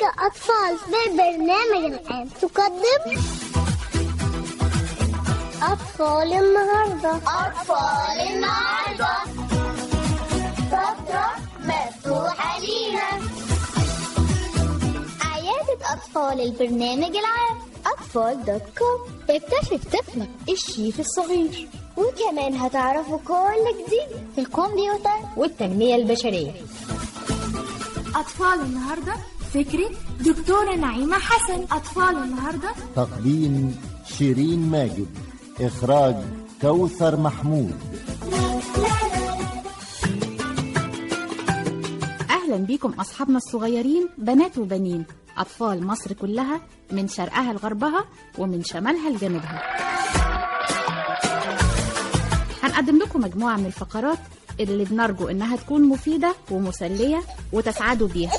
أطفال بالبرنامج العام تقدم أطفال النهاردة أطفال النهاردة فترة مفتوحة لينا عيادة أطفال البرنامج العام أطفال دوت كوم اكتشف طفلك الشيف الصغير وكمان هتعرفوا كل جديد في الكمبيوتر والتنمية البشرية أطفال النهاردة فكرة دكتورة نعيمة حسن أطفال النهاردة تقديم شيرين ماجد إخراج كوثر محمود أهلا بيكم أصحابنا الصغيرين بنات وبنين أطفال مصر كلها من شرقها لغربها ومن شمالها لجنوبها هنقدم لكم مجموعة من الفقرات اللي بنرجو إنها تكون مفيدة ومسلية وتسعدوا بيها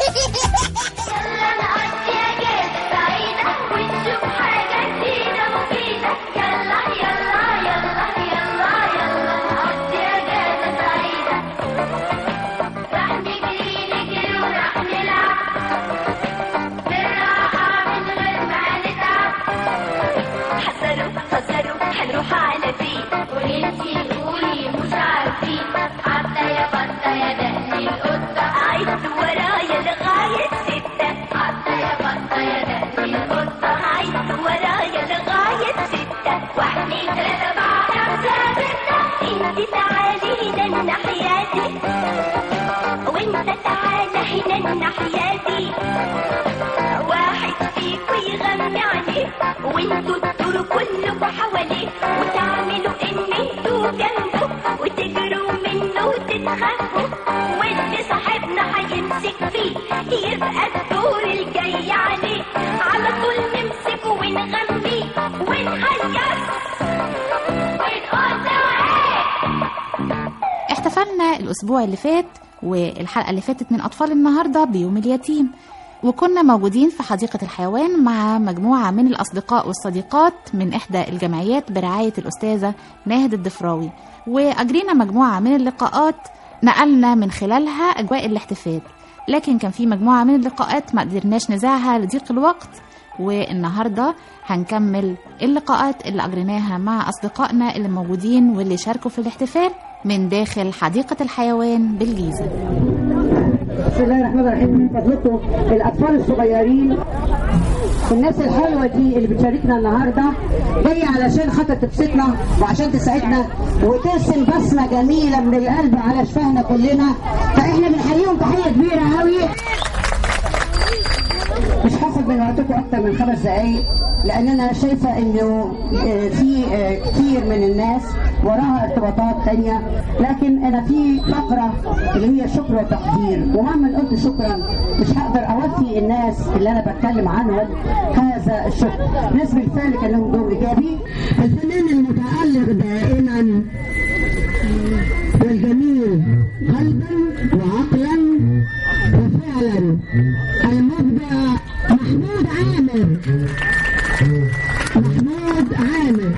حذروا حذروا هنروح على فين وانتي قولي مش عارفين عبدة يا بطة يا دقني القطة عد ورايا لغاية ستة عبدة يا بطة يا دقني القطة عد ورايا لغاية ستة واحد اتنين تلاتة أربعة خمسة ستة انتي تعالي هنا الناحية دي وانت تعالى هنا الناحية دي واحد فيكوا يغمي عليه وانتوا تدوروا كلكوا حواليه وتعملوا ان انتوا جنبه وتجروا منه وتتخافوا واللي صاحبنا هيمسك فيه يبقى الدور الجاي عليه على طول نمسكه ونغميه ونهيص ونقول له ايه احتفلنا الأسبوع اللي فات والحلقة اللي فاتت من أطفال النهاردة بيوم اليتيم وكنا موجودين في حديقة الحيوان مع مجموعة من الأصدقاء والصديقات من إحدى الجمعيات برعاية الأستاذة ناهد الضفراوي وأجرينا مجموعة من اللقاءات نقلنا من خلالها أجواء الاحتفال لكن كان في مجموعة من اللقاءات ما قدرناش نذاعها لضيق الوقت والنهاردة هنكمل اللقاءات اللي أجريناها مع أصدقائنا اللي موجودين واللي شاركوا في الاحتفال من داخل حديقة الحيوان بالجيزة بسم الله الرحمن الرحيم من فضلكم الاطفال الصغيرين الناس الحلوه دي اللي بتشاركنا النهارده جايه علشان خاطر تبسطنا وعشان تساعدنا وترسم بصمه جميله من القلب على شفاهنا كلنا فاحنا بنحييهم تحيه كبيره قوي مش هاخد من وقتكم اكتر من خمس دقايق لان انا شايفه انه آه، في آه، كتير من الناس وراها ارتباطات تانية لكن انا في فقره اللي هي شكر وتقدير ومهما قلت شكرا مش هقدر اوفي الناس اللي انا بتكلم عنهم هذا الشكر ناس بالفعل كان لهم دور ايجابي الفنان المتالق دائما والجميل قلبا وعقلا وفعلا المبدع محمود عامر محمود عامر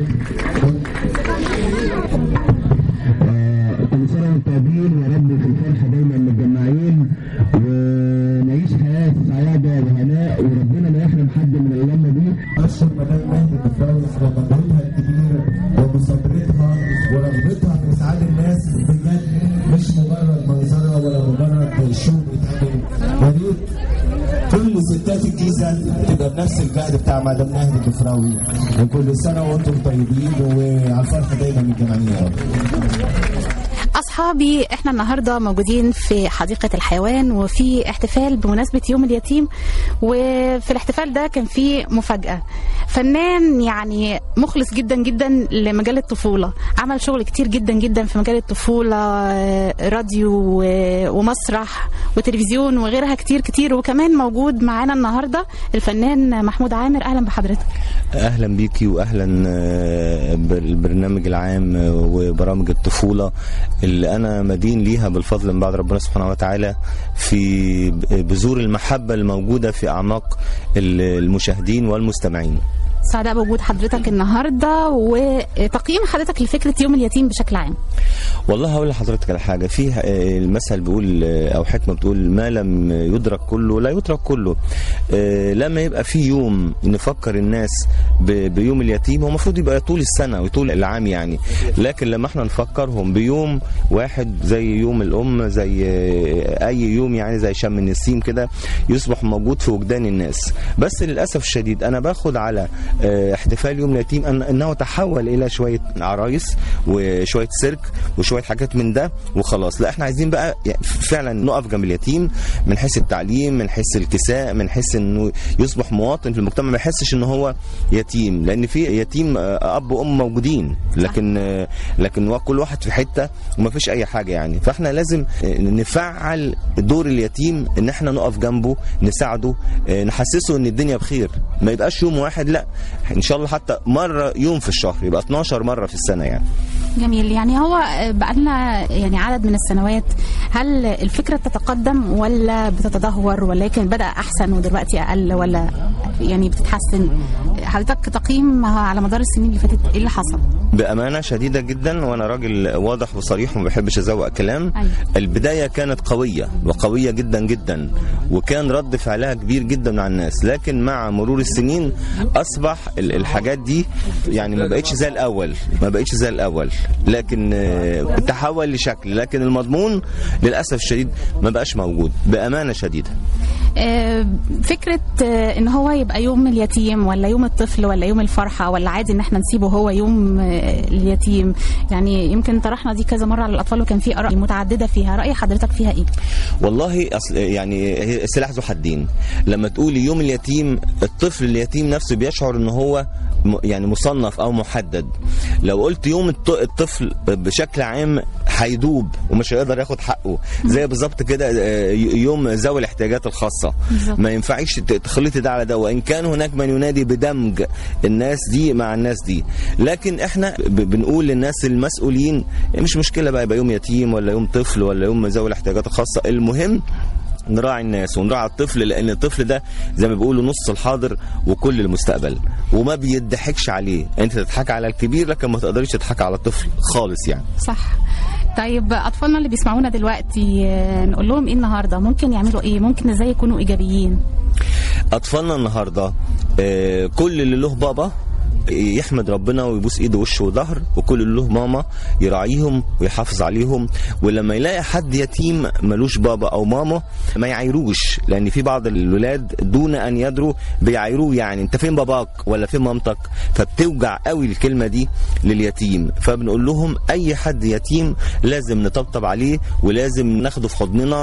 كل سنة وانتم طيبين يا رب في الفرحة دايما متجمعين ونعيش حياة سعادة وهناء وربنا ما يحرم حد من اللمة دي أشكر مدام مهدي الدفراوي على مجهودها الكبير ومثابرتها ورغبتها في إسعاد الناس بجد مش مجرد منظرة ولا مجرد شو بيتعمل يا ريت كل ستات الجيزة تبقى بنفس الجهد بتاع مدام مهدي الدفراوي وكل سنة وأنتم طيبين وعلى الفرحة دايما الجماعية يا رب أصحابي إحنا النهاردة موجودين في حديقة الحيوان وفي احتفال بمناسبة يوم اليتيم وفي الاحتفال ده كان في مفاجأة فنان يعني مخلص جدا جدا لمجال الطفولة عمل شغل كتير جدا جدا في مجال الطفولة آه، راديو و- ومسرح وتلفزيون وغيرها كتير كتير وكمان موجود معانا النهاردة الفنان محمود عامر أهلا بحضرتك اهلا بيكي واهلا آه، بالبرنامج العام آه، وبرامج الطفوله اللي انا مدين ليها بالفضل من بعد ربنا سبحانه وتعالى في بذور المحبه الموجوده في اعماق ال- المشاهدين والمستمعين سعداء بوجود حضرتك النهارده وتقييم حضرتك لفكره يوم اليتيم بشكل عام والله هقول لحضرتك على حاجه في آه، المثل بيقول آه، او حكمه بتقول ما لم يدرك كله لا يترك كله آه، لما يبقى في يوم نفكر الناس ب- بيوم اليتيم هو المفروض يبقى طول السنه وطول العام يعني لكن لما احنا نفكرهم بيوم واحد زي يوم الام زي آه، اي يوم يعني زي شم النسيم كده يصبح موجود في وجدان الناس بس للاسف الشديد انا باخد على آه، احتفال يوم اليتيم أن انه تحول الى شويه عرايس وشويه سيرك وشويه حاجات من ده وخلاص لا احنا عايزين بقى يعني فعلا نقف جنب اليتيم من حيث التعليم من حيث الكساء من حيث انه يصبح مواطن في المجتمع ما يحسش ان هو يتيم لان في يتيم آه، اب وام موجودين لكن آه، لكن كل واحد في حته وما فيش اي حاجه يعني فاحنا لازم آه، نفعل دور اليتيم ان احنا نقف جنبه نساعده آه، نحسسه ان الدنيا بخير ما يبقاش يوم واحد لا ان شاء الله حتى مره يوم في الشهر يبقى 12 مره في السنه يعني جميل يعني هو بقالنا يعني عدد من السنوات هل الفكرة تتقدم ولا بتتدهور ولكن بدأ أحسن ودلوقتي أقل ولا يعني بتتحسن حضرتك تقييم على مدار السنين اللي فاتت إيه اللي حصل؟ بامانه شديده جدا وانا راجل واضح وصريح وما بحبش ازوق كلام أيوة. البدايه كانت قويه وقويه جدا جدا وكان رد فعلها كبير جدا مع الناس لكن مع مرور السنين اصبح ال- الحاجات دي يعني ما بقتش زي الاول ما بقتش زي الاول لكن آه، تحول لشكل لكن المضمون للاسف الشديد ما بقاش موجود بامانه شديده آه، فكرة آه، ان هو يبقى يوم اليتيم ولا يوم الطفل ولا يوم الفرحة ولا عادي ان احنا نسيبه هو يوم آه، اليتيم يعني يمكن طرحنا دي كذا مرة على الأطفال وكان في آراء متعددة فيها رأي حضرتك فيها إيه؟ والله أصل يعني هي سلاح ذو حدين لما تقولي يوم اليتيم الطفل اليتيم نفسه بيشعر ان هو م- يعني مصنف او محدد لو قلت يوم الط- الطفل بشكل عام هيدوب ومش هيقدر ياخد حقه زي بالظبط كده آه، يوم ذوي الاحتياجات الخاصه بالظبط. ما ينفعش ت- تخلطي ده على ده وان كان هناك من ينادي بدمج الناس دي مع الناس دي لكن احنا ب- بنقول للناس المسؤولين مش مشكله بقى يبقى يوم يتيم ولا يوم طفل ولا يوم ذوي الاحتياجات الخاصه المهم نراعي الناس ونراعي الطفل لان الطفل ده زي ما بيقولوا نص الحاضر وكل المستقبل وما بيضحكش عليه انت تضحك على الكبير لكن ما تقدرش تضحك على الطفل خالص يعني صح طيب أطفالنا اللي بيسمعونا دلوقتي آه، نقول لهم إيه النهاردة ممكن يعملوا إيه ممكن إزاي يكونوا إيجابيين اطفالنا النهارده آه، كل اللي له بابا يحمد ربنا ويبوس ايده وشه وظهر وكل اللي له ماما يراعيهم ويحافظ عليهم ولما يلاقي حد يتيم ملوش بابا او ماما ما يعايروش لان في بعض الولاد دون ان يدروا بيعايروه يعني انت فين باباك ولا فين مامتك فبتوجع قوي الكلمه دي لليتيم فبنقول لهم اي حد يتيم لازم نطبطب عليه ولازم ناخده في حضننا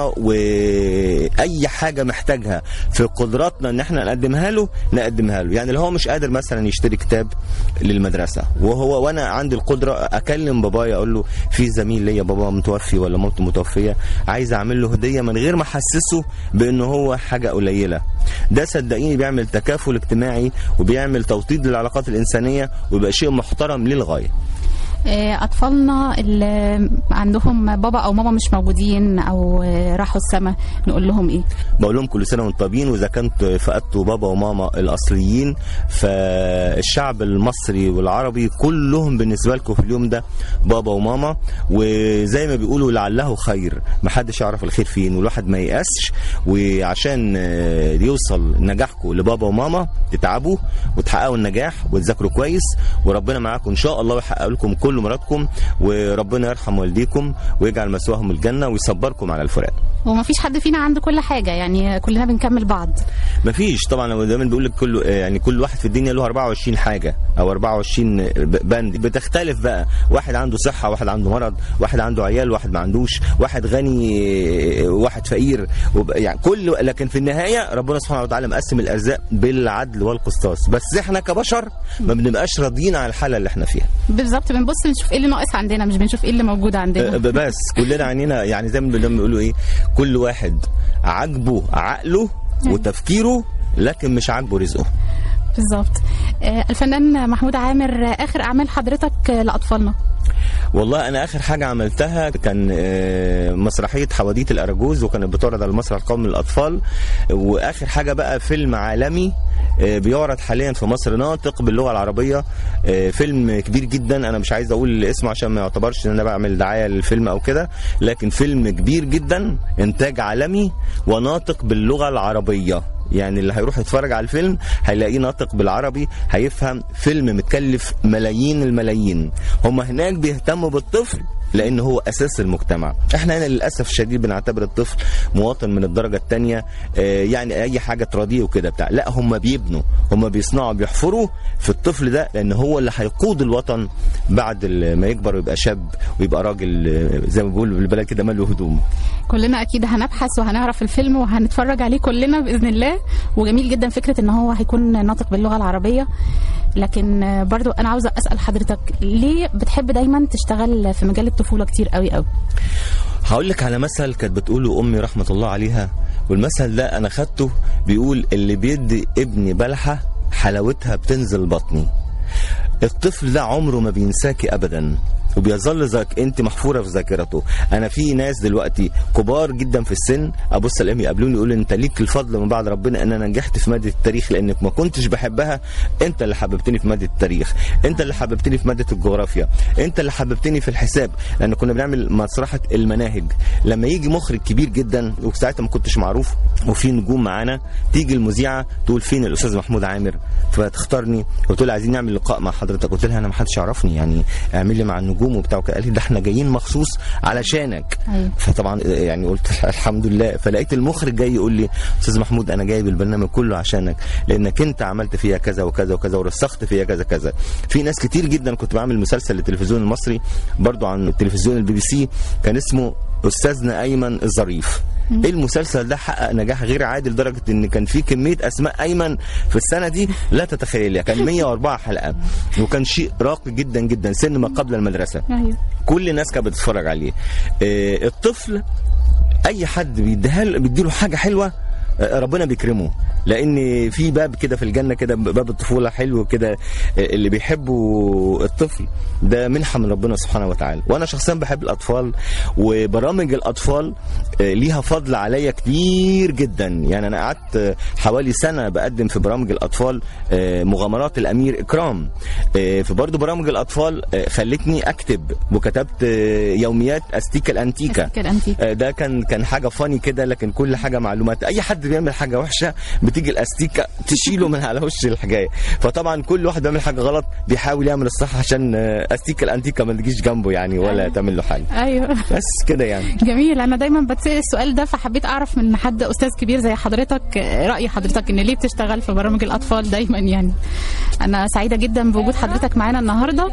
واي حاجه محتاجها في قدراتنا ان احنا نقدمها له نقدمها له يعني لو هو مش قادر مثلا يشتري كتاب للمدرسه وهو وانا عندي القدره اكلم بابايا اقول له في زميل ليا بابا متوفي ولا مامته متوفيه عايز اعمل له هديه من غير ما احسسه بان هو حاجه قليله ده صدقيني بيعمل تكافل اجتماعي وبيعمل توطيد للعلاقات الانسانيه ويبقى شيء محترم للغايه آه، أطفالنا اللي عندهم بابا أو ماما مش موجودين أو آه، راحوا السما نقول لهم إيه بقول لهم كل سنه وانتم طيبين واذا كنت فقدتوا بابا وماما الاصليين فالشعب المصري والعربي كلهم بالنسبه لكم في اليوم ده بابا وماما وزي ما بيقولوا لعله خير ما حدش يعرف الخير فين والواحد ما ييأسش وعشان آه، يوصل نجاحكم لبابا وماما تتعبوا وتحققوا النجاح وتذاكروا كويس وربنا معاكم ان شاء الله ويحقق لكم كل مرادكم وربنا يرحم والديكم ويجعل مثواهم الجنه ويصبركم على الفراق وما فيش حد فينا عنده كل حاجة يعني كلنا بنكمل بعض مفيش طبعا هو دايما بيقول لك كل يعني كل واحد في الدنيا له 24 حاجه او 24 ب- بند بتختلف بقى واحد عنده صحه واحد عنده مرض واحد عنده عيال واحد ما عندوش واحد غني واحد فقير وب- يعني كل لكن في النهايه ربنا سبحانه وتعالى مقسم الارزاق بالعدل والقسطاس بس احنا كبشر ما بنبقاش راضيين على الحاله اللي احنا فيها بالظبط بنبص نشوف إيه اللي ناقص عندنا مش بنشوف إيه اللي موجود عندنا ب- بس كلنا عينينا يعني زي ما بيقولوا ايه كل واحد عاجبه عقله وتفكيره لكن مش عاجبه رزقه بالظبط آه، الفنان محمود عامر آه، آخر أعمال حضرتك آه، لأطفالنا والله انا اخر حاجه عملتها كان آه، مسرحيه حواديت الاراجوز وكانت بتعرض على المسرح القومي للاطفال واخر حاجه بقى فيلم عالمي آه، بيعرض حاليا في مصر ناطق باللغه العربيه آه، فيلم كبير جدا انا مش عايز اقول اسمه عشان ما يعتبرش ان انا بعمل دعايه للفيلم او كده لكن فيلم كبير جدا انتاج عالمي وناطق باللغه العربيه يعني اللي هيروح يتفرج على الفيلم هيلاقيه ناطق بالعربي هيفهم فيلم متكلف ملايين الملايين هم هناك بيهتموا بالطفل لان هو اساس المجتمع احنا هنا للاسف الشديد بنعتبر الطفل مواطن من الدرجه الثانيه يعني اي حاجه تراضيه وكده بتاع لا هم بيبنوا هم بيصنعوا بيحفروا في الطفل ده لان هو اللي هيقود الوطن بعد ال- ما يكبر ويبقى شاب ويبقى راجل آه، زي ما بيقولوا بالبلد كده ماله هدوم كلنا اكيد هنبحث وهنعرف الفيلم وهنتفرج عليه كلنا باذن الله وجميل جدا فكره ان هو هيكون ناطق باللغه العربيه لكن آه، برضو انا عاوزه اسال حضرتك ليه بتحب دايما تشتغل في مجال الطفوله كتير قوي قوي هقول لك على مثل كانت بتقوله امي رحمه الله عليها والمثل ده انا خدته بيقول اللي بيدي ابني بلحه حلاوتها بتنزل بطني الطفل ده عمره ما بينساكي ابدا وبيظل ذاك انت محفوره في ذاكرته انا في ناس دلوقتي كبار جدا في السن ابص الاقيهم يقابلوني يقولوا لي انت ليك الفضل من بعد ربنا ان انا نجحت في ماده التاريخ لانك ما كنتش بحبها انت اللي حببتني في ماده التاريخ انت اللي حببتني في ماده الجغرافيا انت اللي حببتني في الحساب لان كنا بنعمل مسرحه المناهج لما يجي مخرج كبير جدا وساعتها ما كنتش معروف وفي نجوم معانا تيجي المذيعه تقول فين الاستاذ محمود عامر فتختارني وتقول عايزين نعمل لقاء مع حضرتك قلت لها انا ما حدش يعرفني يعني اعمل لي مع النجوم وبتاع وكده. قال لي ده احنا جايين مخصوص علشانك أيوة. فطبعا يعني قلت الحمد لله فلقيت المخرج جاي يقول لي استاذ محمود انا جايب البرنامج كله عشانك لانك انت عملت فيها كذا وكذا وكذا ورسخت فيها كذا كذا في ناس كتير جدا كنت بعمل مسلسل للتلفزيون المصري برضو عن التلفزيون البي بي سي كان اسمه استاذنا ايمن الظريف المسلسل ده حقق نجاح غير عادي لدرجه ان كان في كميه اسماء ايمن في السنه دي لا تتخيلها كان 104 حلقه وكان شيء راقي جدا جدا سينما قبل المدرسه ايوه كل الناس كانت بتتفرج عليه آه، الطفل اي حد بيديها له- بيديله حاجه حلوه آه، ربنا بيكرمه لان في باب كده في الجنه كده باب الطفوله حلو كده آه، اللي بيحبوا الطفل ده منحه من ربنا سبحانه وتعالى وانا شخصيا بحب الاطفال وبرامج الاطفال آه، ليها فضل عليا كتير جدا يعني انا قعدت آه، حوالي سنه بقدم في برامج الاطفال آه، مغامرات الامير اكرام آه، في برضه برامج الاطفال آه، خلتني اكتب وكتبت آه، يوميات استيكا الانتيكا أستيكا الأنتيكا. آه، ده كان كان حاجه فاني كده لكن كل حاجه معلومات اي حد بيعمل حاجه وحشه بتيجي الاستيكه تشيله من على وش الحكايه فطبعا كل واحد بيعمل حاجه غلط بيحاول يعمل الصح عشان آه، استيكا الانتيكا ما تجيش جنبه يعني ولا تعمل له حاجه ايوه بس كده يعني جميل انا دايما بتسال السؤال ده فحبيت اعرف من حد استاذ كبير زي حضرتك آه، راي حضرتك ان ليه بتشتغل في برامج الاطفال دايما يعني انا سعيده جدا بوجود حضرتك معانا النهارده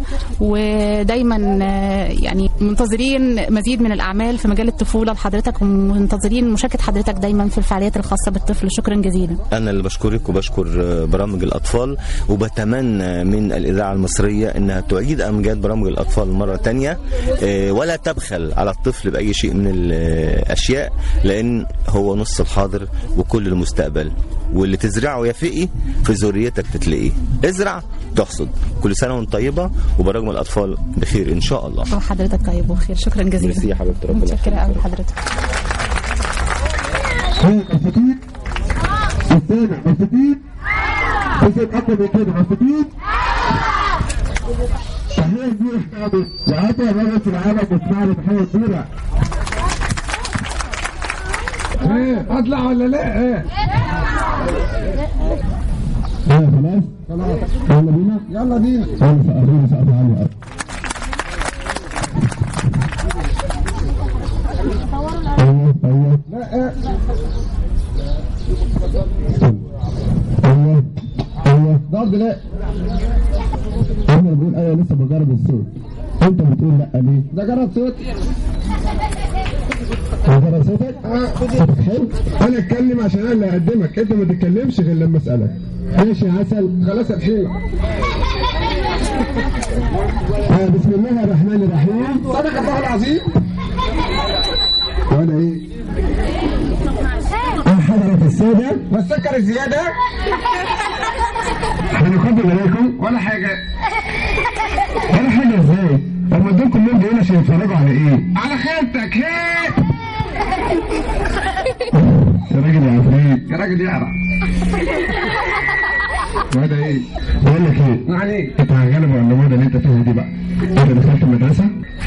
ودايما آه، يعني منتظرين مزيد من الاعمال في مجال الطفوله لحضرتك ومنتظرين مشاركه حضرتك دايما في الفعاليات الخاصه بالطفل شكرا جزيلا انا اللي بشكرك وبشكر آه، برامج الاطفال وبتمنى من الاذاعه المصريه انها تعيد امجاد برامج الاطفال مره تانية آه، ولا تبخل على الطفل باي شيء من الاشياء لان هو نص الحاضر وكل المستقبل واللي تزرعه يا فقي في ذريتك تتلاقيه ازرع تحصد كل سنه وانت طيبه وبرامج الاطفال بخير ان شاء الله وحضرتك طيب وخير شكرا ميرسي جزيلا يا حبيبتي ربنا متشكره قوي لحضرتك مبسوطين؟ السامع مبسوطين؟ في صوت أقوى من كده مبسوطين؟ تحية كبيرة حبيبي ساعتها مجلس العالم بتسمع لي تحية كبيرة ايه اطلع ولا لا ايه ايه خلاص؟ خلاص يلا بينا؟ يلا بينا يلا سقفوني سقف عالي أوي. ايوه ايوه لا ايه ايوه ايوه ضرب لا انا بقول ايوه لسه بجرب الصوت انت بتقول لا ليه؟ ده جرب صوت بجرب صوتك؟ صوتك حلو؟ انا اتكلم عشان انا اللي اقدمك انت ما تتكلمش غير لما اسالك ماشي يا عسل خلاص الحين آه بسم الله الرحمن الرحيم صدق الله العظيم وانا ايه؟ آه حضرة السادة والسكر الزياده هنقدم اليكم ولا حاجه ولا حاجة ازاي؟ هم دول كلهم جايين عشان يتفرجوا على ايه؟ على خيبتك هي يا راجل يا عفريت يا راجل يعرف وهذا ايه بقول لك ايه يعني ايه انت غالب ولا الموضه اللي انت فيها دي بقى انت دخلت المدرسه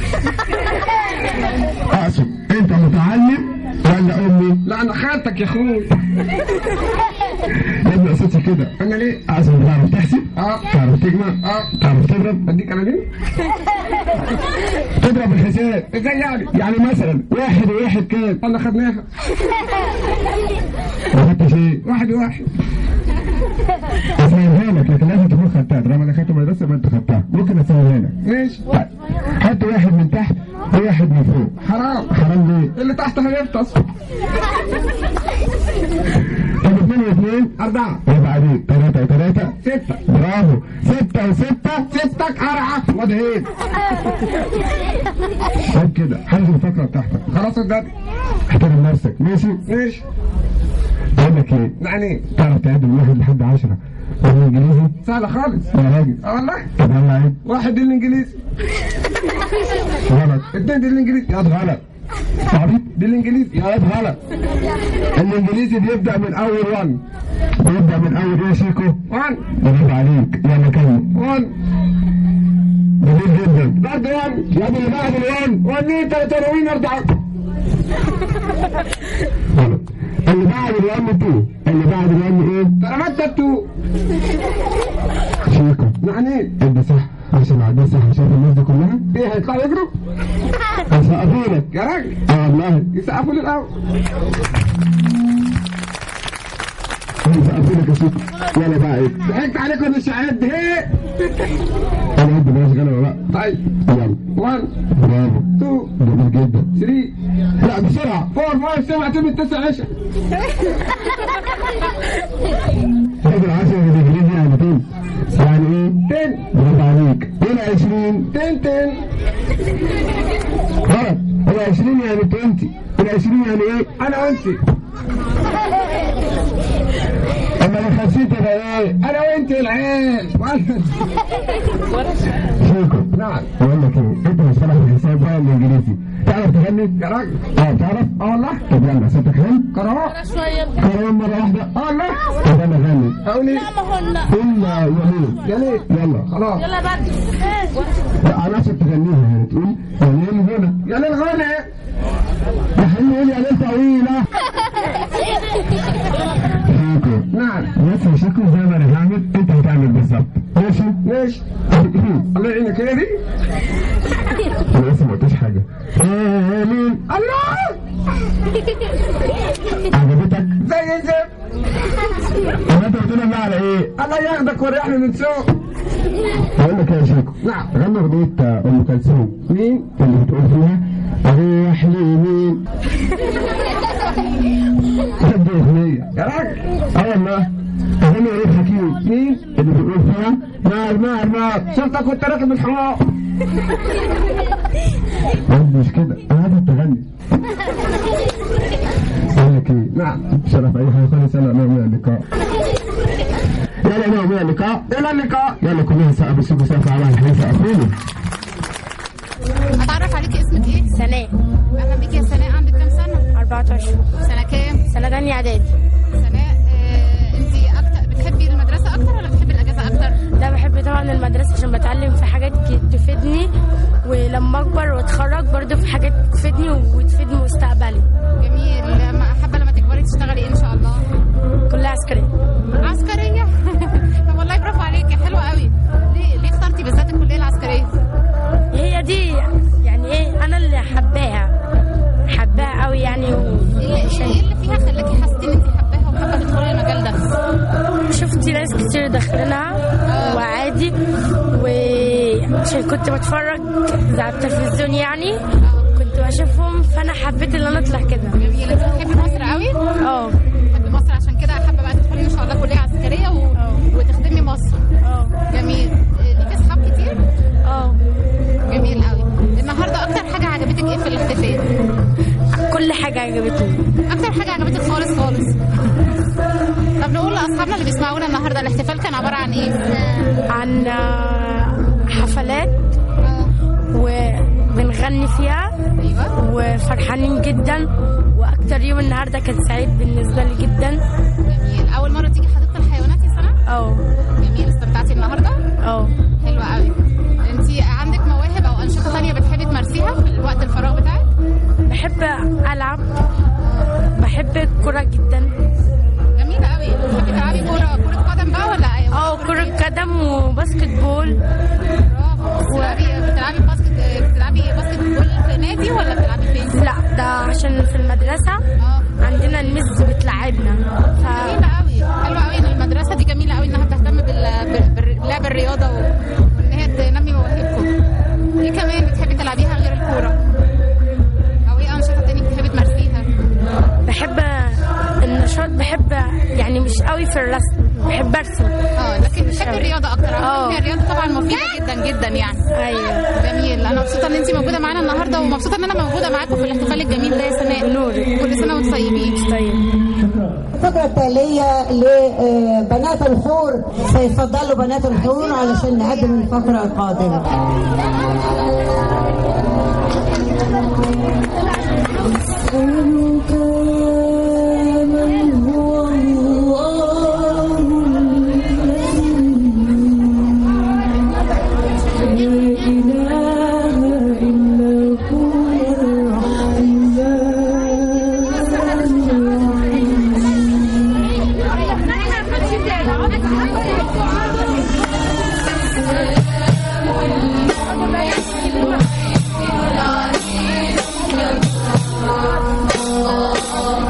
اقصد انت متعلم ولا امي لا انا خالتك يا اخوي يا ابني قصدي كده انا ليه اقصد تعرف تحسب اه تعرف تجمع اه تعرف تضرب اديك انا ليه تضرب الحساب ازاي يعني يعني مثلا واحد وواحد كام انا خدناها ما خدتش ايه واحد واحد اسهلها لك لكن لازم تكون خدتها طالما دخلت المدرسه يبقى انت خدتها ممكن اسهلها لك ماشي طيب حط واحد من تحت وواحد من فوق حرام حرام ليه؟ اللي تحت هيفطس طب اثنين واثنين أربعة يبقى عليك ثلاثة وثلاثة ستة برافو ستة وستة ستك أرعى وده طب كده حافظ الفقرة بتاعتك خلاص اتدرب احترم نفسك ماشي ماشي بقول لك ايه يعني ايه تعرف تعد من واحد لحد عشرة بالانجليزي سهلة خالص يا راجل اه والله طب يلا عيد واحد دي الانجليزي غلط اتنين دي الانجليزي يا غلط عبيط دي الانجليزي يا واد غلط الانجليزي بيبدأ من اول 1 بيبدأ من اول ايه يا شيكو؟ وان برافو عليك يلا كمل وان جميل جدا بعد وان يا ابني اللي بعد الوان وانين تلاتة روين اربعة غلط اللي بعد الوان تو اللي بعد الوان ايه؟ تلاتة تو شيكو يعني ايه انت صح عشان عدي صح شايف الناس دي كلها ايه هيطلعوا يجروا هيسقفوا لك يا راجل اه والله يسقفوا لي الاول هيسقفوا لك يا شيكو يلا بقى ايه؟ ضحكت عليكم مش هعد ايه انا قد بلاش غلبة بقى طيب يلا وان برافو تو جميل جدا ثري لا بسرعة فور فايف سبعة تمن تسعة عشرة خد العشرة بالانجليزي يعني تين يعني ايه؟ تن برافو عليك هنا 20 تن تن غلط هو 20 يعني 20 ال 20 يعني ايه؟ انا وانت اما ال 50 تبقى ايه؟ انا وانت العيال شيكو نعم بقول لك ايه؟ انت مش فالح في الحساب ولا الانجليزي تعرف تغني؟ يا راجل اه تعرف؟ اه والله طب يلا صوتك حلو؟ كرهوه كمان مرة واحدة اه والله طب انا غني اقول ايه إلا يمين يا ليه يلا خلاص لا انا عشان تغنيها يعني تقول يمين هنا يا ليه الغنى يا حلو قول يا ليل طويلة شيكو نعم بس يا شيكو زي ما انا هعمل انت هتعمل بالظبط ماشي؟ ماشي الله يعينك هي دي انا لسه ما قلتش حاجة آمين الله عجبتك؟ زي الزفت طب انت بتقول الله على ايه؟ الله ياخدك وريحني من سوق بقول لك إيه يا شيكو نعم غنى اغنية ام كلثوم مين اللي بتقول فيها اروح لمين دي اغنية يا راجل اه والله اغنية وليد حكيم مين اللي بيقول فيها نار نار نار شفتك كنت راكب الحمار قلت مش كده انا عايزك تغني بقول لك ايه نعم شرف اي حاجه خالص يلا نوع من اللقاء يلا نوع من اللقاء الى اللقاء يلا كلنا سقف السوق سقف على الحديث اخونا اتعرف عليكي اسمك ايه؟ سناء اهلا بيكي يا سناء عندك كام سنه؟ 14 سنه كام؟ سنة تانية إعدادي سناء آه انت اكتر بتحبي المدرسه اكتر ولا بتحبي الاجازه اكتر؟ لا بحب طبعا المدرسة عشان بتعلم في حاجات ك- تفيدني ولما أكبر وأتخرج برضه في حاجات تفيدني وتفيد مستقبلي جميل لما حابه لما تكبري تشتغلي ايه ان شاء الله؟ كلها عسكرية عسكريه طب والله برافو عليكي حلوه قوي ليه ليه اخترتي بالذات الكليه العسكريه؟ هي دي يعني إيه أنا اللي حباها حباها قوي يعني و... ايه اللي إيه اللي فيها خلاكي حسيتي ان انت حباها وحابه تدخلي المجال ده؟ شفت ناس كتير داخلينها وعادي وعشان كنت بتفرج زي على التلفزيون يعني كنت بشوفهم فأنا حبيت إن أنا أطلع كده جميل انت بتحبي مصر قوي؟ اه بتحبي مصر عشان كده حابه بقى تدخلي ان شاء الله كليه عسكريه و... وتخدمي مصر اه جميل إيه، ليكي اصحاب كتير؟ اه جميل قوي النهارده اكتر حاجه عجبتك ايه في الاحتفال؟ كل حاجة عجبتني اكتر حاجه عجبتك خالص خالص طب نقول لاصحابنا اللي بيسمعونا النهارده الاحتفال كان عباره عن ايه؟ عن آه، حفلات آه، وبنغني فيها ايوه وفرحانين جدا واكتر يوم النهارده كان سعيد بالنسبه لي جدا جميل اول مره تيجي حديقه الحيوانات يا سنه؟ اه قدم وباسكت بول بتلعبي بتلعبي باسكت بتلعبي باسكت بول في نادي ولا بتلعبي فين؟ لا ده عشان في المدرسة عندنا المس بتلعبنا ف... جميلة قوي حلوة قوي ان المدرسة دي جميلة قوي انها بتهتم بال- بال- بلعب الرياضة و- وان هي تنمي مواهبكم. ايه كمان بتحبي تلعبيها غير الكورة؟ او ايه انشطة تاني بتحبي تمارسيها؟ بحب النشاط بحب يعني مش قوي في الرسم بحب ارسم اه لكن بتحبي الرياضة اكتر اه. اه الرياضة طبعا مفيدة جدا جدا يعني ايوه جميل انا مبسوطة ان انت موجودة معانا النهاردة ومبسوطة ان انا موجودة معاكم في الاحتفال الجميل ده يا سناء بنورك. كل سنة وانتم طيبين طيب الفقرة التالية لبنات الحور سيتفضلوا بنات الحور علشان نقدم الفقرة القادمة أسألك يا من هو الله الذي لا إله إلا هو Thank you.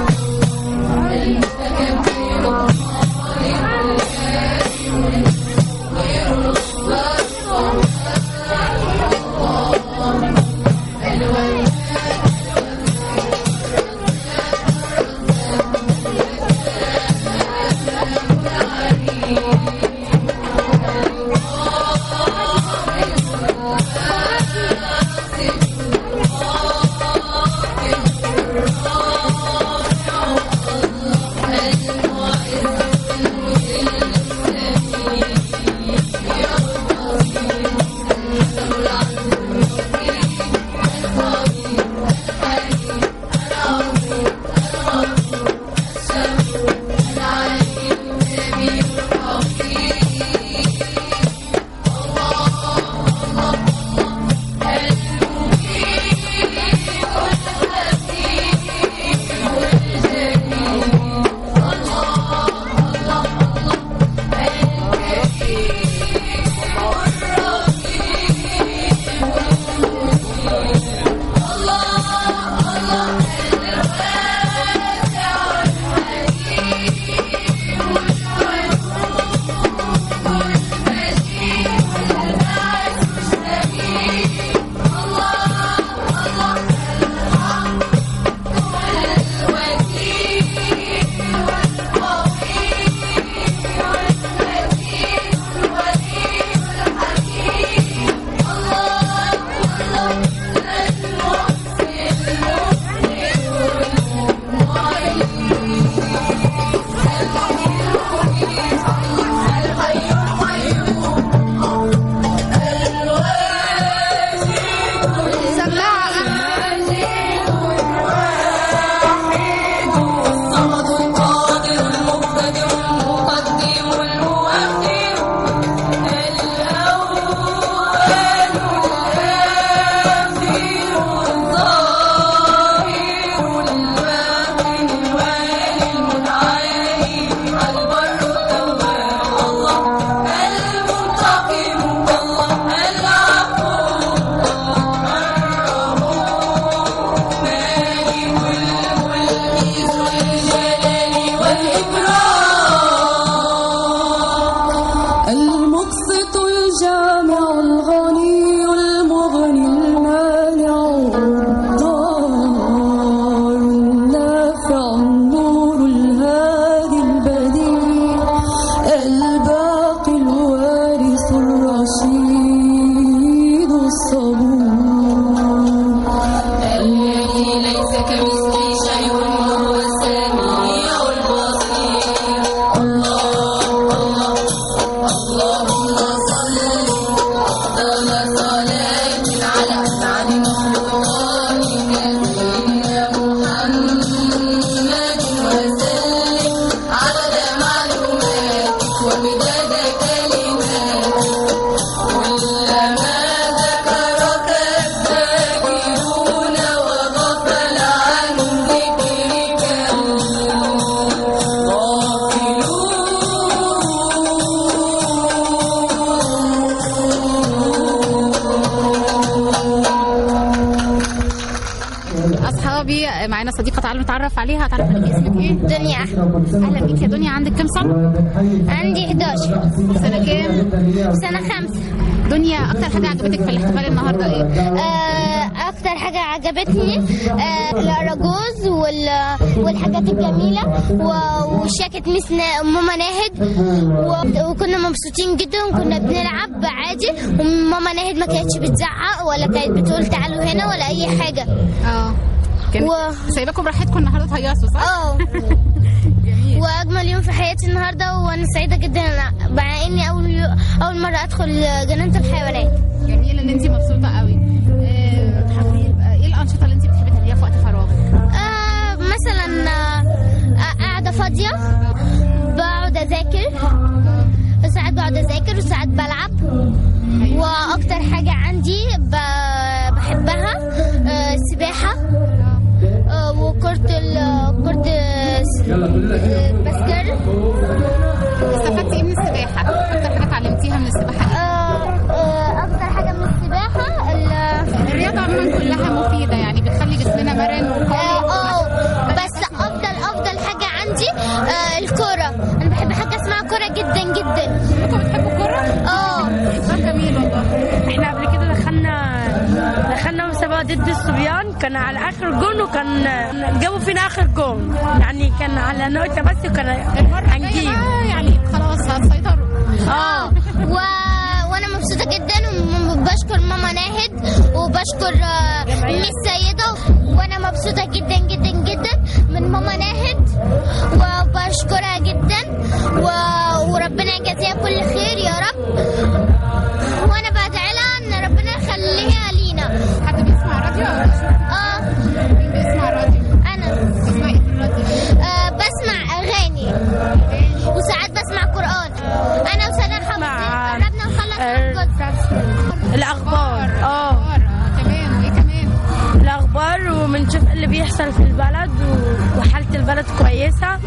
دلوقتي معانا صديقه تعالوا نتعرف عليها تعرف عليك اسمك ايه دنيا احمد اهلا بيك يا دنيا عندك كام سنه عندي 11 سنه كام سنة خمسة دنيا اكتر حاجه عجبتك في الاحتفال النهارده ايه آه، أكتر حاجة عجبتني آه، الأراجوز وال- والحاجات الجميلة و- وشاكت ميس نا- ماما ناهد و- وكنا مبسوطين جدا وكنا بنلعب عادي وماما ناهد ما كانتش بتزعق ولا كانت بتقول تعالوا هنا ولا أي حاجة اه كانت و- سايباكم براحتكم النهارده تهيصوا صح؟ اه واجمل يوم في حياتي النهارده وانا سعيده جدا مع اني اول يو- اول مره ادخل جنينه الحيوانات جميل ان انت مبسوطه قوي آه، بتحبي يبقى ايه الانشطه اللي انت بتحبي تعمليها في وقت فراغك؟ آه مثلا آه قاعده فاضيه بقعد اذاكر ساعات بقعد اذاكر وساعات بلعب واكتر حاجه عندي ب- بحبها آه السباحه آه وكرة ال كرة الباسكت استفدتي ايه من السباحه؟ اكتر حاجه اتعلمتيها من السباحه إيه؟ آه، آه، اكتر حاجه من السباحه ال- الرياضه عموما كلها مفيده يعني بتخلي جسمنا مرن اه وقوي آه، بس افضل افضل حاجه عندي آه، الكوره انا بحب حاجه اسمها كوره جدا جدا كلكم بتحبوا الكوره؟ اه ده جميل والله احنا قبل كده دخلنا دخلنا مسابقة ضد الصبيان كان على آخر جون وكان جابوا فينا آخر جون يعني كان على نقطة بس وكان هنجيب آه، يعني خلاص هتسيطروا اه و... وانا مبسوطه جدا وبشكر ماما ناهد وبشكر آه، ميس سيده وانا مبسوطه جدا جدا جدا من ماما ناهد وبشكرها جدا و... وربنا يجازيها كل خير يا رب وانا بدعي لها ان ربنا يخليها لينا حد بيسمع راديو ولا بيشوف؟ اه مين بيسمع راديو؟ انا بتسمعي ايه في الراديو؟ آه بسمع اغاني وساعات بسمع قران انا وسنة مع- حافظين قربنا نخلص آه، الجزء الأخبار اه آه، كمان وايه كمان؟ الأخبار وبنشوف اللي بيحصل في البلد و- وحالة البلد كويسة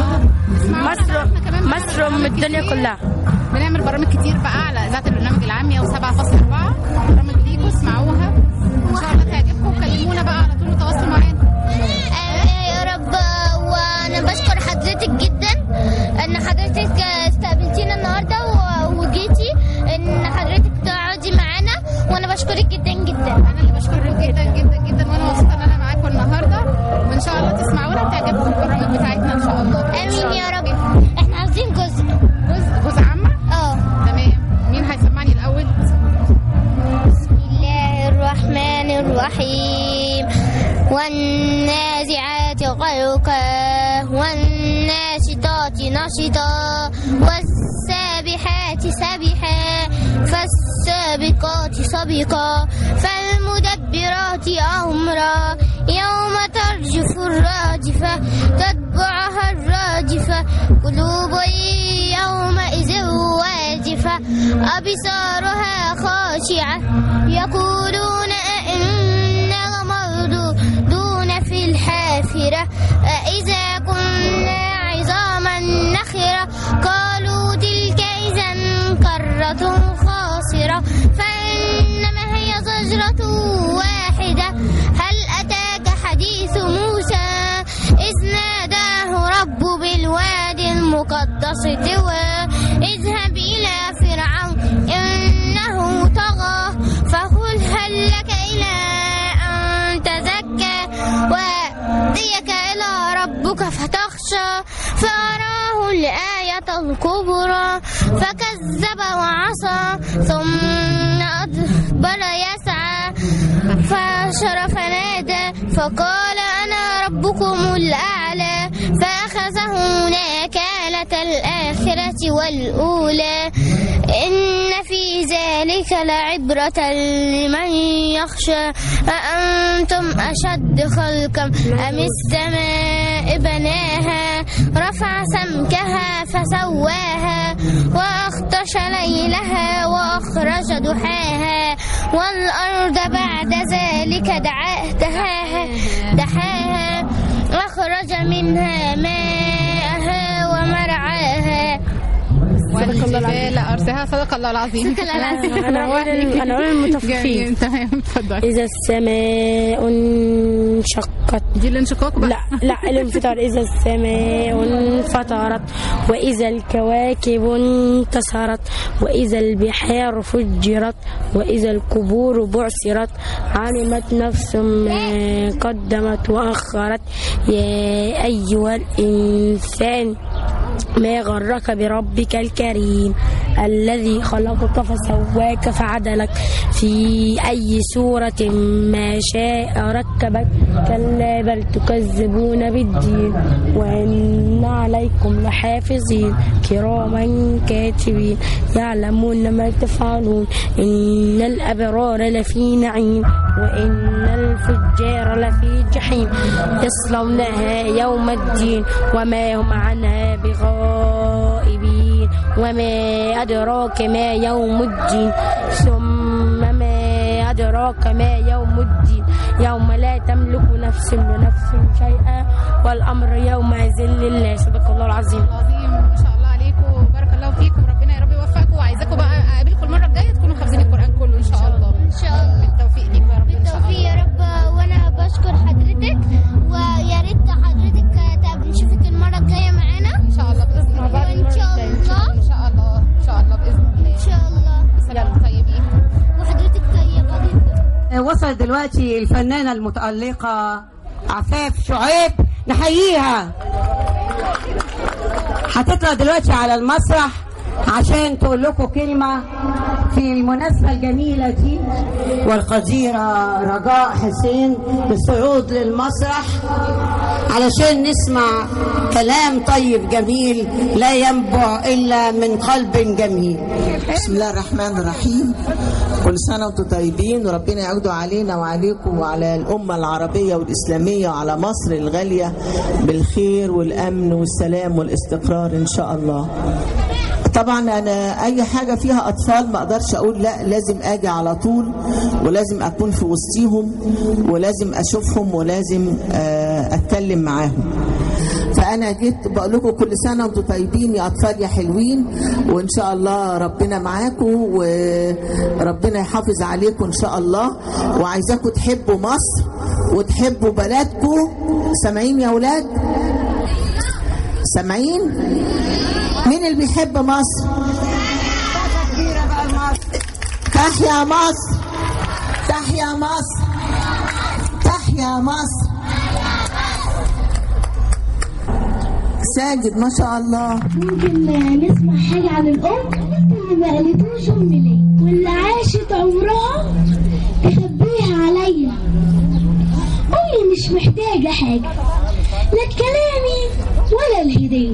مصر مصر أم الدنيا كلها بنعمل برامج كتير بقى على اذاعه البرنامج العام 107.4 برامج ليكوا اسمعوها ان شاء الله تعجبكم وكلمونا بقى على طول وتواصلوا معانا آمين يا رب وانا بشكر حضرتك جدا ان حضرتك استقبلتينا النهارده و- وجيتي ان حضرتك تقعدي معانا وانا بشكرك جدا جدا انا اللي بشكرك جدا جدا جدا وانا مبسوطه ان انا معاكم النهارده وان شاء الله تسمعونا وتعجبكم البرامج بتاعتنا ان شاء الله امين يا رب احنا عاوزين جزء جزء جزء عامه اه تمام مين هيسمعني الاول بسم الله الرحمن الرحيم والنازعات غرقا والناشطات نشطا والسابحات سبحا فالسابقات سبقا فالمدبرات أمرا يوم ترجف الراجفة تتبعها الراجفة قلوب يومئذ واجفة أبصارها خاشعة يقولون أئنا مردودون في الحافرة أإذا كنا عظاما نخرة قالوا تلك إذا كرة خاسرة فإنما هي زجرة واحدة هل أتاك حديث موسى إذ ناداه رب بالوادي المقدس طوى اذهب إلى فرعون إنه طغى فقل هل لك إلى أن تزكى وأهديك إلى ربك فتخشى فأراه الآية الكبرى فكذب وعصى ثم أدبر يسعى فحشر فنادى فقال أنا ربكم الأعلى فأخذه ناكالة الآخرة والأولى إن في ذلك لعبرة لمن يخشى أأنتم أشد خلقا أم السماء بناها رفع سمكها فسواها وأخطش ليلها وأخرج ضحاها والأرض بعد ذلك دعا- دحاها دحاها أخرج منها ماءها ومرعاها والجبال ارساها صدق الله العظيم صدق الله العظيم. أنا أقول أنا أقول المطففين جميل، تمام اتفضلي إذا السماء انشقت انشقت دي الانشقاق بقى لا لا الانفطار إذا السماء انفطرت وإذا الكواكب انتصرت وإذا البحار فجرت وإذا القبور بعثرت علمت نفس ما قدمت وأخرت يا أيها الإنسان ما غرك بربك الكريم الذي خلقك فسواك فعدلك في أي سورة ما شاء ركبك كلا بل تكذبون بالدين وإن عليكم لحافظين كراما كاتبين يعلمون ما تفعلون إن الأبرار لفي نعيم وإن الفجار لفي جحيم يصلونها يوم الدين وما هم عنها بغائبين وما أدراك ما يوم الدين ثم ما أدراك ما يوم الدين يوم لا تملك نفس لنفس شيئا والأمر يومئذ لله صدق الله العظيم عظيم ما شاء الله عليكم بارك الله فيكم ربنا يا رب يوفقكم وعايزاكم بقى اقابلكم المره الجايه تكونوا حافظين القران كله ان شاء الله ان شاء الله بالتوفيق ليكم يا رب ان شاء الله بالتوفيق يا رب وانا بشكر حضرتك ويا ريت حضرتك تبقى نشوفك المره الجايه معانا ان شاء الله باذن الله وان شاء الله ان شاء الله ان شاء الله باذن الله ان شاء الله سلام طيبين وحضرتك طيبه جدا وصلت دلوقتي الفنانة المتألقة عفاف شعيب نحييها هتطلع دلوقتي على المسرح عشان تقول لكم كلمة في المناسبة الجميلة دي والقديرة رجاء حسين بالصعود للمسرح علشان نسمع كلام طيب جميل لا ينبع إلا من قلب جميل بسم الله الرحمن الرحيم كل سنة وانتم طيبين وربنا يعود علينا وعليكم وعلى الأمة العربية والإسلامية وعلى مصر الغالية بالخير والأمن والسلام والاستقرار إن شاء الله طبعا انا اي حاجه فيها اطفال ما اقدرش اقول لا لازم اجي على طول ولازم اكون في وسطيهم ولازم اشوفهم ولازم آه، اتكلم معاهم فانا جيت بقول لكم كل سنه وانتم طيبين يا اطفال يا حلوين وان شاء الله ربنا معاكم وربنا يحافظ عليكم ان شاء الله وعايزاكم تحبوا مصر وتحبوا بلدكم سامعين يا اولاد سامعين مين اللي بيحب مصر تحيا مصر تحيا مصر تحيا مصر ساجد ما شاء الله ممكن نسمع حاجة عن الأم اللي ما قالتوش أمي ليه واللي عاشت عمرها تخبيها عليا أمي مش محتاجة حاجة لا كلامي ولا الهدية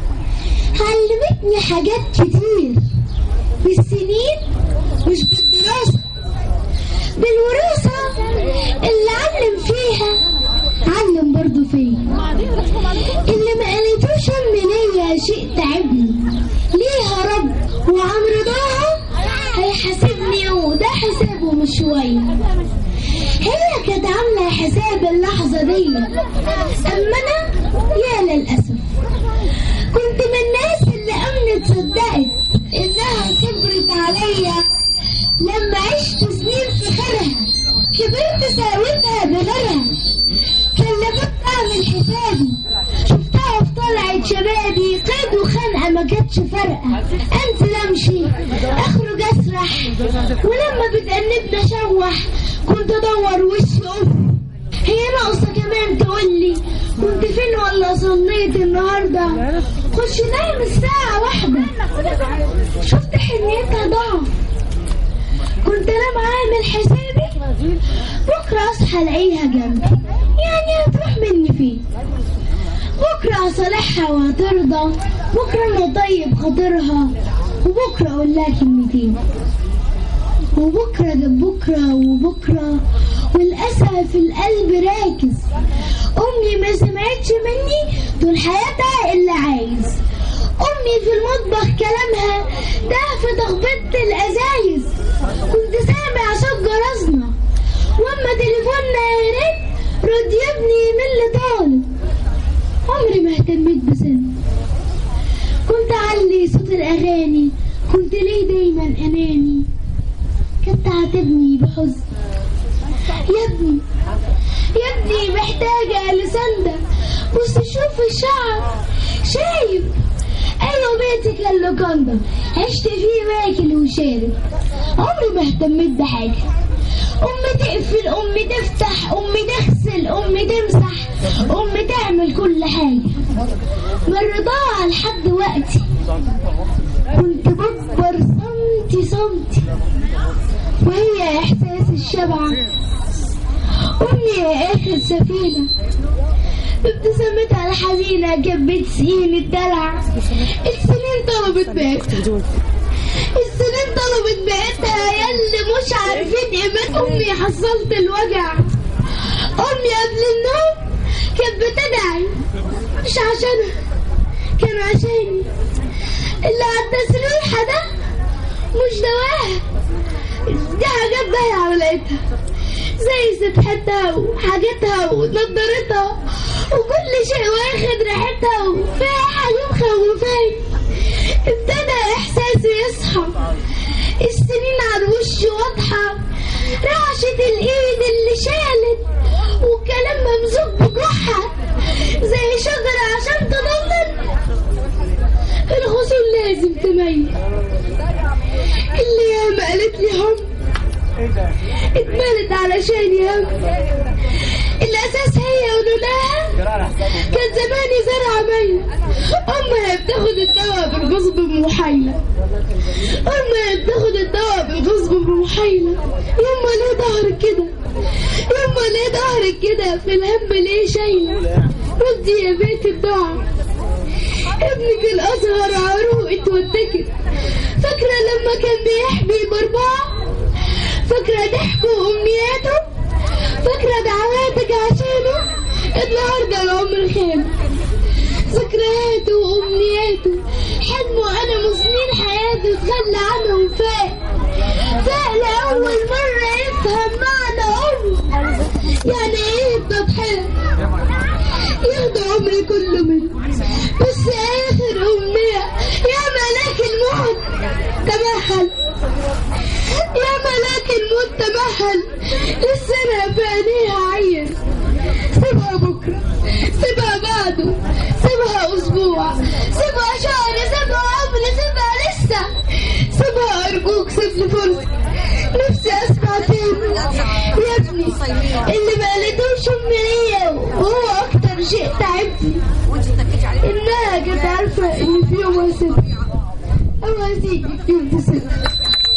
علمتني حاجات كتير بالسنين مش بالدراسة بالوراثة اللي علم فيها علم برضو فيا اللي ما قالتوش امي ليا شيء تعبني ليها رب وعن رضاها هيحاسبني وده حسابه مش شوية هي كانت عاملة حساب اللحظة دي أما أنا يا للأسف كنت من الناس اللي أمنت صدقت إنها صبرت عليا لما عشت سنين في خيرها كبرت ساوتها بغيرها كلفت أعمل حسابي شفتها في طلعت شبابي قيد وخنقة ما كانتش فارقة أنزل أمشي أخرج أسرح ولما بتأنبني أشوح كنت أدور وشي أف هي ناقصة كمان تقولي كنت فين ولا صليت النهاردة خش نايم الساعة واحدة شفت حنيتها ضعف كنت أنا عامل حسابي بكرة أصحى ألاقيها جنبي يعني هتروح مني فين بكرة أصالحها وهترضى بكرة أنا طيب خاطرها وبكرة أقول لها كلمتين وبكرة جاب بكرة وبكرة والأسى في القلب راكز أمي ما سمعتش مني طول حياتها اللي عايز أمي في المطبخ كلامها ده في تخبيط الأزايز كنت سامع صوت جرسنا وأما تليفوننا يرن رد يا ابني من اللي طالب عمري ما اهتميت بسن كنت أعلي صوت الأغاني كنت ليه دايما أناني كانت تعاتبني بحزن يا ابني يا ابني محتاجة لسندة بص شوف الشعر شايف ايوه بيتي كان لوكاندا عشت فيه واكل وشارب عمري ما اهتميت بحاجة أمي تقفل أمي تفتح أمي تغسل أمي تمسح أمي تعمل كل حاجة من رضاعة لحد وقتي كنت بكبر سنتي سنتي وهي إحساس الشبع أمي يا آخر سفينة ابتسامتها الحزينة كانت بتسقيني الدلع السنين طلبت بيتها السنين طلبت بيتها ياللي مش عارفين قيمة أمي حصلت الوجع أمي قبل النوم كانت بتدعي مش عشانها كان عشاني اللي عدى سريرها ده مش دواها دي حاجات ضايعة ولقيتها زي سبحتها وحاجتها ونضارتها وكل شيء واخد ريحتها وفيها حاجة مخوفاني ابتدى احساسي يصحى السنين على وشي واضحة رعشة الايد اللي شالت والكلام ممزوج بجروحها زي شجرة عشان تضلل الغصون لازم تميل اللي ياما قالت لي هم اتملت علشان هم الاساس هي ولولاها كان زماني زرع ميت امها بتاخد الدواء بالغصب بمحايله امها بتاخد الدواء بالغصب بمحايله يما ليه ظهرك كده يما ليه ظهرك كده في الهم ليه شايله ردي يا بيت الدعاء ابنك الازهر عروق اتوتكت فاكره لما كان بيحبي باربعه فاكره ضحكه وامنياته فاكرة دعواتك عشانه النهاردة العمر خان ذكرياته وأمنياته حلمه أنا مسنين حياته تخلى عنه وفاق فاق لأول مرة يفهم معنى عمره يعني إيه التضحية ياخد عمري كله منه بس آخر أمنية يا ملاك الموت تمهل يا ملاك الموت تمهل لسه انا في عينيها عين سيبها بكره سيبها بعده سيبها اسبوع سيبها شهر سيبها عمر سيبها لسه سيبها ارجوك سيب لي فرصه نفسي اسمع تاني يا ابني اللي ما قالتوش امي ليا وهو اكتر شيء تعبني انها كانت عارفه ان في يوم هسيبها او هسيبك يوم تسيبها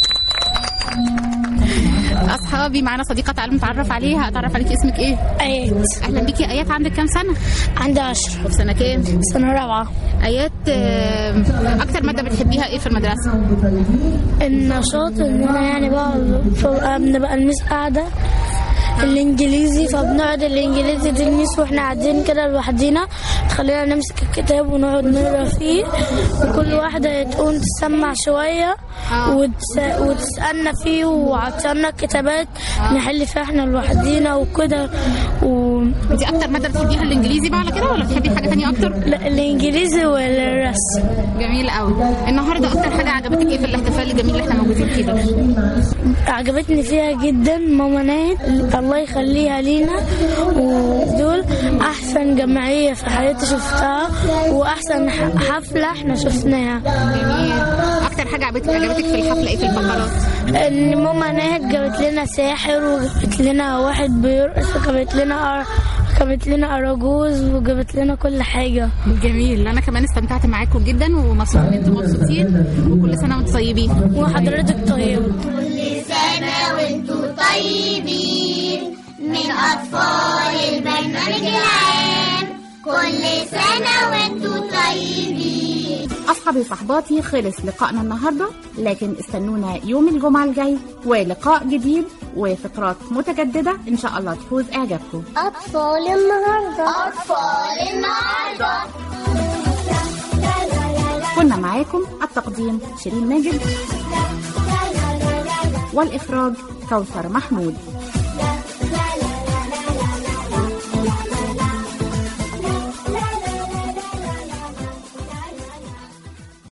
اصحابي معانا صديقه تعالوا نتعرف عليها اتعرف عليكي اسمك ايه ايات اهلا بيكي يا ايات عندك كام سنه عندي عشرة وفي سنه كام سنة رابعة ايات آه، اكتر ماده بتحبيها ايه في المدرسه النشاط ان انا يعني بقعد فبقى بنبقى الميس قاعدة الانجليزي فبنقعد الانجليزي دي الميس واحنا قاعدين كده لوحدينا تخلينا نمسك الكتاب ونقعد نقرا فيه وكل واحدة تقوم تسمع شوية وتس... وتسألنا فيه وعطينا الكتابات نحل فيها احنا لوحدينا وكده و... انت اكتر ماده بتحبيها الانجليزي بقى على كده ولا بتحبي حاجه تانية اكتر لا الانجليزي والرسم جميل قوي النهارده اكتر حاجه عجبتك ايه في الاحتفال الجميل اللي احنا موجودين فيه ده عجبتني فيها جدا ماما ناهد الله يخليها لينا ودول احسن جمعيه في حياتي شفتها واحسن ح- حفله احنا شفناها جميل اكتر حاجه عجبتك عجبتك في الحفله ايه في الفقرات ان ماما ناهد جابت لنا ساحر وجابت لنا واحد بيرقص وجابت لنا أر- جابت لنا اراجوز وجابت لنا كل حاجه جميل انا كمان استمتعت معاكم جدا ومبسوط ان انتم مبسوطين وكل سنه وانتم طيبين وحضرتك طيبه كل سنة وانتوا طيبين من أطفال البرنامج العام كل سنة وانتوا طيبين أصحابي وصحباتي خلص لقائنا النهاردة لكن استنونا يوم الجمعة الجاي ولقاء جديد وفقرات متجددة إن شاء الله تفوز إعجابكم أطفال النهاردة أطفال النهاردة كنا معاكم التقديم شيرين ماجد والإخراج كوثر محمود